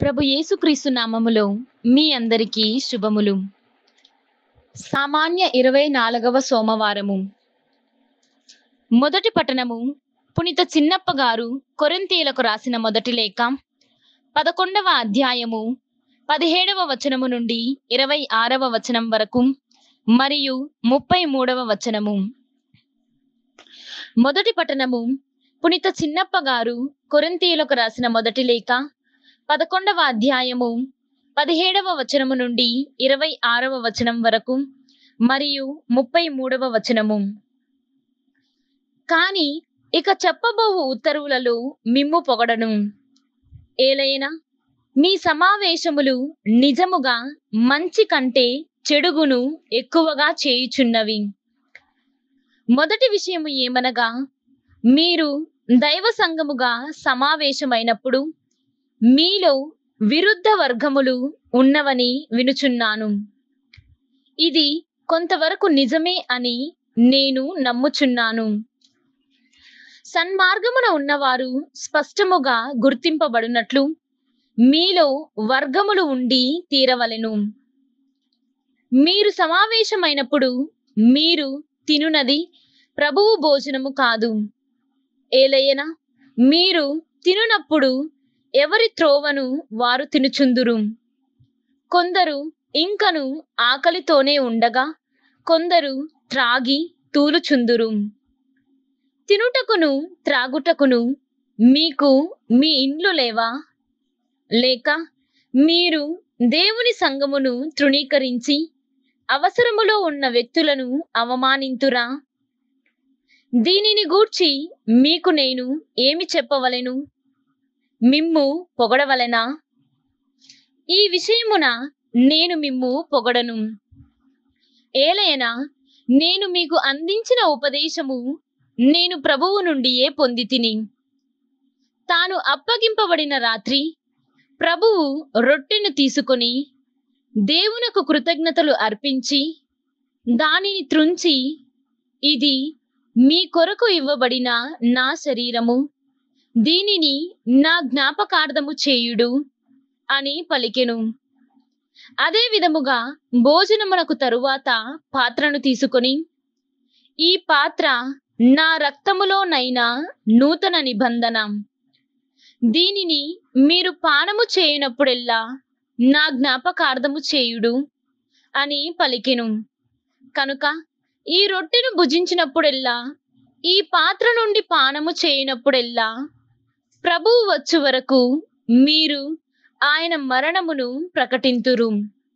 ప్రభు యేసుక్రీస్తు నామములో మీ అందరికీ శుభములు సామాన్య ఇరవై నాలుగవ సోమవారము మొదటి పట్టణము పునిత చిన్నప్ప గారు కొరింతీయులకు రాసిన మొదటి లేఖ పదకొండవ అధ్యాయము పదిహేడవ వచనము నుండి ఇరవై ఆరవ వచనం వరకు మరియు ముప్పై మూడవ వచనము మొదటి పట్టణము పునిత చిన్నప్ప గారు కొరింతీయులకు రాసిన మొదటి లేఖ పదకొండవ అధ్యాయము పదిహేడవ వచనము నుండి ఇరవై ఆరవ వచనం వరకు మరియు ముప్పై మూడవ వచనము కాని ఇక చెప్పబోవు ఉత్తర్వులలో మిమ్ము పొగడను ఏలైనా మీ సమావేశములు నిజముగా మంచి కంటే చెడుగును ఎక్కువగా చేయుచున్నవి మొదటి విషయము ఏమనగా మీరు దైవ సంఘముగా సమావేశమైనప్పుడు మీలో విరుద్ధ వర్గములు ఉన్నవని వినుచున్నాను ఇది కొంతవరకు నిజమే అని నేను నమ్ముచున్నాను సన్మార్గమున ఉన్నవారు స్పష్టముగా గుర్తింపబడినట్లు మీలో వర్గములు ఉండి తీరవలెను మీరు సమావేశమైనప్పుడు మీరు తినునది ప్రభువు భోజనము కాదు ఏలయన మీరు తినునప్పుడు ఎవరి త్రోవను వారు తినుచుందురు కొందరు ఇంకను ఆకలితోనే ఉండగా కొందరు త్రాగి తూలుచుందురు తినుటకును త్రాగుటకును మీకు మీ ఇండ్లు లేవా లేక మీరు దేవుని సంగమును తృణీకరించి అవసరములో ఉన్న వ్యక్తులను అవమానింతురా దీనిని గూర్చి మీకు నేను ఏమి చెప్పవలెను మిమ్ము పొగడవలెనా ఈ విషయమున నేను మిమ్ము పొగడను ఏలయనా నేను మీకు అందించిన ఉపదేశము నేను ప్రభువు నుండియే పొంది తిని తాను అప్పగింపబడిన రాత్రి ప్రభువు రొట్టెను తీసుకొని దేవునకు కృతజ్ఞతలు అర్పించి దానిని త్రుంచి ఇది మీ కొరకు ఇవ్వబడిన నా శరీరము దీనిని నా జ్ఞాపకార్థము చేయుడు అని పలికెను అదే విధముగా భోజనమునకు తరువాత పాత్రను తీసుకొని ఈ పాత్ర నా రక్తములోనైనా నూతన నిబంధన దీనిని మీరు పానము చేయనప్పుడెల్లా నా జ్ఞాపకార్థము చేయుడు అని పలికెను కనుక ఈ రొట్టెను భుజించినప్పుడెల్లా ఈ పాత్ర నుండి పానము చేయనప్పుడెల్లా ప్రభువు వచ్చు వరకు మీరు ఆయన మరణమును ప్రకటింతురు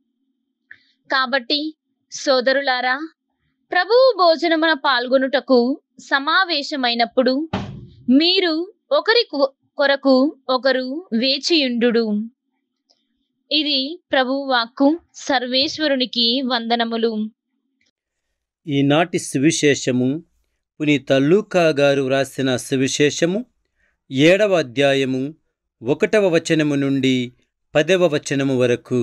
కాబట్టి సోదరులారా ప్రభువు భోజనమున పాల్గొనుటకు సమావేశమైనప్పుడు మీరు ఒకరి కొ- కొరకు ఒకరు వేచియుండు ఇది ప్రభువు వాక్కు సర్వేశ్వరునికి వందనములు ఈనాటి సువిశేషము పునీత లూకా గారు వ్రాసిన సువిశేషము ఏడవ అధ్యాయము ఒకటవ వచనము నుండి పదవ వచనము వరకు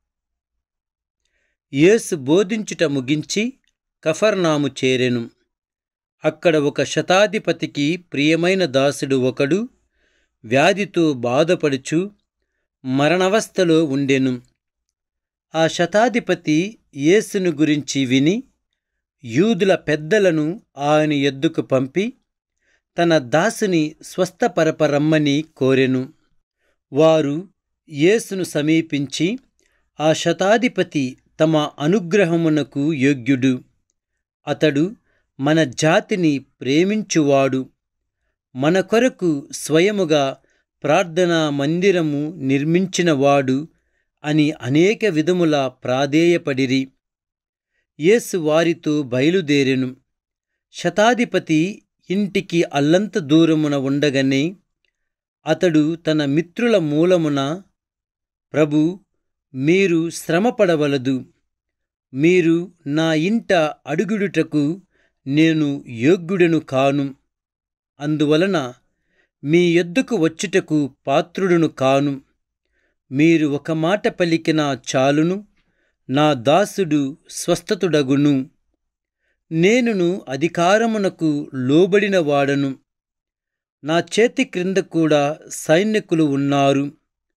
యేసు బోధించుట ముగించి కఫర్నాము చేరెను అక్కడ ఒక శతాధిపతికి ప్రియమైన దాసుడు ఒకడు వ్యాధితో బాధపడుచు మరణవస్థలో ఉండెను ఆ శతాధిపతి యేసును గురించి విని యూదుల పెద్దలను ఆయన ఎద్దుకు పంపి తన దాసుని స్వస్థపరపరమ్మని కోరెను వారు యేసును సమీపించి ఆ శతాధిపతి తమ అనుగ్రహమునకు యోగ్యుడు అతడు మన జాతిని ప్రేమించువాడు మన కొరకు స్వయముగా ప్రార్థనా మందిరము నిర్మించినవాడు అని అనేక విధముల ప్రాధేయపడిరి యేసు వారితో బయలుదేరెను శతాధిపతి ఇంటికి అల్లంత దూరమున ఉండగానే అతడు తన మిత్రుల మూలమున ప్రభు మీరు శ్రమపడవలదు మీరు నా ఇంట అడుగుడుటకు నేను యోగ్యుడను కాను అందువలన మీ యొద్దకు వచ్చుటకు పాత్రుడును కాను మీరు ఒక మాట పలికిన చాలును నా దాసుడు స్వస్థతుడగును నేనును అధికారమునకు లోబడిన వాడను నా చేతి క్రింద కూడా సైనికులు ఉన్నారు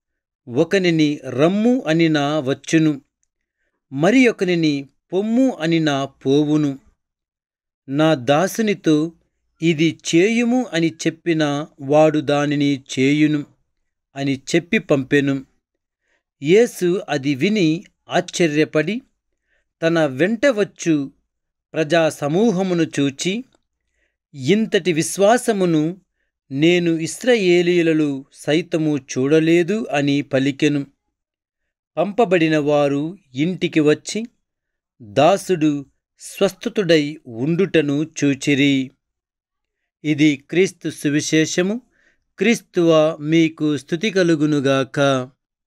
ఒకనిని రమ్ము అనినా వచ్చును మరి ఒకనిని పొమ్ము అనినా పోవును నా దాసునితో ఇది చేయుము అని చెప్పిన వాడు దానిని చేయును అని చెప్పి పంపెను యేసు అది విని ఆశ్చర్యపడి తన వెంట వచ్చు ప్రజా సమూహమును చూచి ఇంతటి విశ్వాసమును నేను ఇస్రాయేలీలలో సైతము చూడలేదు అని పలికెను పంపబడిన వారు ఇంటికి వచ్చి దాసుడు స్వస్థతుడై ఉండుటను చూచిరి ఇది క్రీస్తు సువిశేషము క్రీస్తువ మీకు స్థుతి కలుగునుగాక